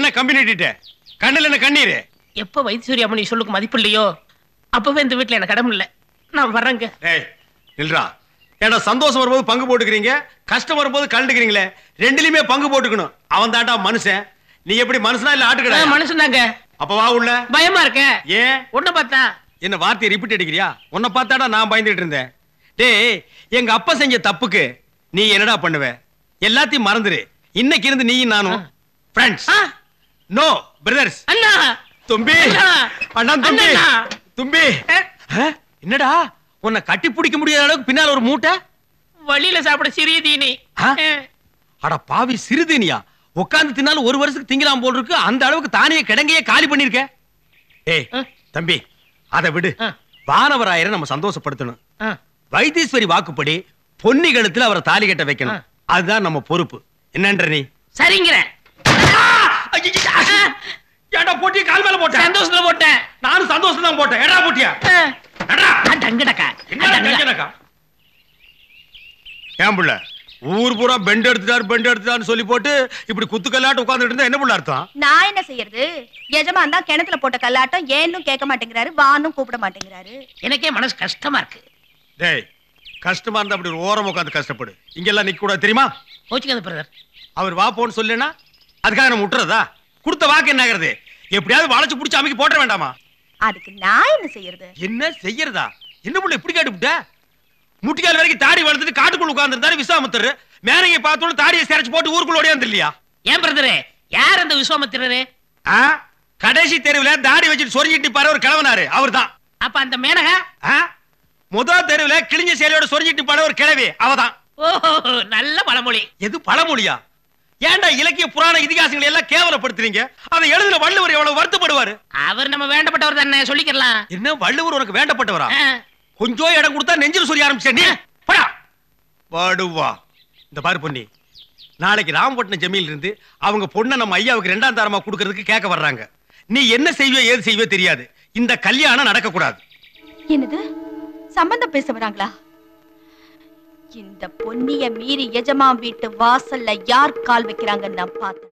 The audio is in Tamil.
என்ன கம்பி நீட்டிட்ட கண்ணுல என்ன கண்ணீரு எப்ப வைத்தியசூரி அம்மனி சொல்லுக்கு மதிப்பு இல்லையோ அப்பவே இந்த வீட்டுல எனக்கு இடம் இல்ல நான் வர்றேங்க டேய் நில்றா ஏன்னா சந்தோஷம் வரும்போது பங்கு போட்டுக்கிறீங்க கஷ்டம் வரும்போது கலந்துக்கிறீங்களே ரெண்டுலயுமே பங்கு போட்டுக்கணும் அவன் தாண்டா மனுஷன் நீ எப்படி மனுஷனா இல்ல ஆட்டுக்கடா நான் மனுஷன்தாங்க அப்ப வா உள்ள பயமா இருக்கேன் ஏன் உன்னை பார்த்தா என்ன வார்த்தையை ரிப்பீட் அடிக்கிறியா உன்னை பார்த்தாடா நான் பயந்துட்டு இருந்தேன் டேய் எங்க அப்பா செஞ்ச தப்புக்கு நீ என்னடா பண்ணுவ எல்லாத்தையும் மறந்துரு இன்னைக்கு இருந்து நீயும் நானும் ஃப்ரெண்ட்ஸ் ஆ, நோ பிரதர்ஸ் அண்ணா தும்பி அண்ணா. அண்ணா தும்பி அண்ணா. தும்பி ஆ, ஆ? என்னடா உன்னை கட்டி பிடிக்க முடியாத அளவுக்கு பின்னால ஒரு மூட்டை வழியில சாப்பிட சிறிய தீனி ஆ? ஆ, அட பாவி சிறுதீனியா உட்கார்ந்து தின்னாலும் ஒரு வருஷத்துக்கு திங்கலாம் போல் இருக்கு அந்த அளவுக்கு தானிய கிடங்கையே காலி பண்ணிருக்க ஏய் ஆ. தம்பி அதை விடு ஆ. வானவராயரை நம்ம சந்தோஷப்படுத்தணும் ஆ. வைத்தீஸ்வரி வாக்குப்படி பொன்னி கழுத்துல அவரை தாலி கட்ட வைக்கணும் ஆ. அதுதான் நம்ம பொறுப்பு என்னன்ற நீ சரிங்கிறேன் ஏடா போட்டி கால் மேல போட்டேன் சந்தோஷத்துல போட்டேன் நானும் சந்தோஷம் தான் போட்டேன் ஏடா போட்டியா ஆ, ஏடா ஆ, டங்குடக்கா என்ன கஞ்சனக்கா ஏன் புள்ள ஊர் பூரா பெண்ட் எடுத்துட்டாரு பெண்ட் எடுத்துட்டாருன்னு சொல்லி போட்டு இப்படி குத்துக்கல்லாட்டு உட்கார்ந்துட்டு இருந்தா என்ன புள்ள அர்த்தம் நான் என்ன செய்யறது எஜமான் தான் கிணத்துல போட்ட கல்லாட்டம் ஏன்னும் கேட்க மாட்டேங்கிறாரு வானும் கூப்பிட மாட்டேங்கிறாரு எனக்கே மனசு கஷ்டமா இருக்கு டேய் கஷ்டமா இருந்தா அப்படி ஒரு ஓரம் உட்காந்து கஷ்டப்படு இங்கெல்லாம் நிக்க கூடாது தெரியுமா கோச்சுக்காத பிரதர் அவர் வா போன்னு சொல்லேனா அதுக்காக நம்ம விட்டுறதா கொடுத்த வாக்கு என்ன ஆகுறது எப்படியாவது வளைச்சு புடிச்சு அமைக்க போட்ட வேண்டாமா அதுக்கு நான் என்ன செய்யறது என்ன செய்யறதா என்ன புள்ள இப்படி கேட்டுவிட்ட முட்டிக்கால் வரைக்கும் தாடி வளர்த்துட்டு காட்டுக்குள்ள உட்கார்ந்துருந்தாரு விசாமத்தர் மேனகை பார்த்தோன்னு தாடியை சிரைச்சு போட்டு ஊருக்குள்ள ஓடியாந்து இல்லையா ஏன் பிரதரே யார் அந்த விஸ்வாமித்திரரு ஆ? கடைசி தெருவுல தாடி வச்சுட்டு சொரிஞ்சிட்டு பாரு ஒரு கிழவனாரு அவர்தான் அப்ப அந்த மேனகா ஆ? முதல் தெருவுல கிழிஞ்ச சேலையோட சொரிஞ்சிட்டு பாரு ஒரு கிழவி அவதான் ஓஹோ நல்ல பழமொழி எது பழமொழியா ஏன்டா இலக்கிய புராண இதிகாசங்களை எல்லாம் கேவலப்படுத்துறீங்க அதை எழுதுன வள்ளுவர் எவ்வளவு வருத்தப்படுவாரு அவர் நம்ம வேண்டப்பட்டவர் தானே சொல்லிக்கலாம் என்ன வள்ளுவர் உனக்கு வேண்டப்பட்டவரா ஆ, கொஞ்சம் இடம் கொடுத்தா நெஞ்சில் சொல்லி ஆரம்பிச்ச நீ போடா வாடுவா இந்த பாரு பொன்னி நாளைக்கு ராமபட்டினம் ஜமீல் இருந்து அவங்க பொண்ணை நம்ம ஐயாவுக்கு ரெண்டாம் தாரமா கொடுக்கறதுக்கு கேட்க வர்றாங்க நீ என்ன செய்வியோ ஏது செய்வியோ தெரியாது இந்த கல்யாணம் நடக்க கூடாது என்னது சம்பந்தம் பேச வராங்களா இந்த பொன்னிய மீறி எஜமான் வீட்டு வாசல்ல யார் கால் வைக்கிறாங்கன்னு நான் பார்த்தேன்